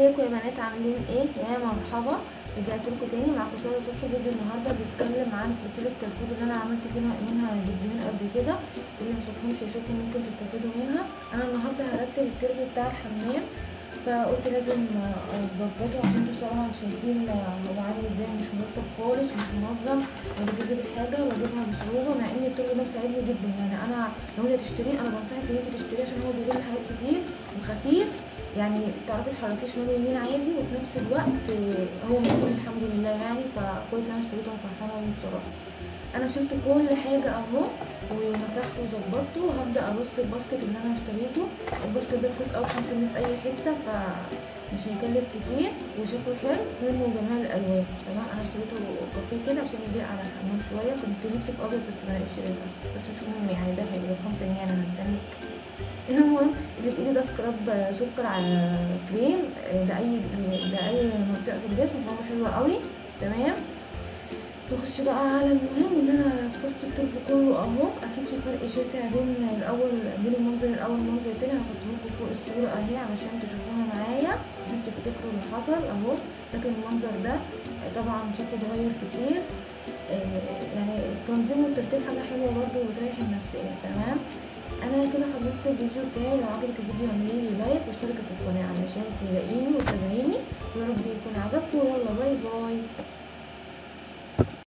ازيكم يا بنات عاملين ايه يا مرحبا رجعت لكم تاني معاكم ساره صبحي فيديو النهارده بيتكلم عن سلسله ترتيب اللي انا عملت فيها منها فيديوهين قبل كده اللي ما شافهمش يشوفوا ممكن تستفيدوا منها انا النهارده هرتب التربو بتاع الحمام فقلت لازم اظبطه عشان انتوا طبعا شايفين هو عامل ازاي مش مرتب خالص مش منظم انا بجيب الحاجه واجيبها بصعوبه مع ان التربو ده مساعدني جدا يعني انا لو انت تشتريه انا بنصحك ان انت تشتريه عشان هو بيجيب حاجات كتير وخفيف يعني تعرفي تحركيه شمال ويمين عادي وفي نفس الوقت هو مفيد الحمد لله يعني فكويس انا اشتريته وفرحانه بيه بصراحه انا شلت كل حاجه اهو ومسحته وظبطته وهبدا ارص الباسكت اللي انا اشتريته الباسكت ده رخيص قوي بخمسة جنيه في اي حته فمش هيكلف كتير وشكله حلو منه جميع الالوان تمام انا اشتريته كافيه كده عشان يليق على الحمام شويه كنت نفسي في ابيض بس ما لقيتش للاسف بس مش مهم يعني ده هيبقى بخمسة جنيه انا هنتنك المهم اللي في ايدي ده سكراب سكر على كريم ده اي ده اي منطقه في الجسم فهو حلو قوي تمام نخش بقى على المهم ان انا رصصت التربو كله اهو اكيد في فرق شاسع بين الاول بين المنظر الاول والمنظر التاني هحطه لكم فوق الصوره اهي علشان تشوفوها معايا عشان تفتكروا اللي حصل اهو لكن المنظر ده طبعا شكله اتغير كتير يعني التنظيم والترتيب حاجه حلوه برضه وتريح النفسيه تمام انا كده خلصت الفيديو بتاعي لو عجبك الفيديو اعملي لي لايك واشتركي في القناه علشان تلاقيني وتتابعيني ويا رب يكون عجبكم يلا باي باي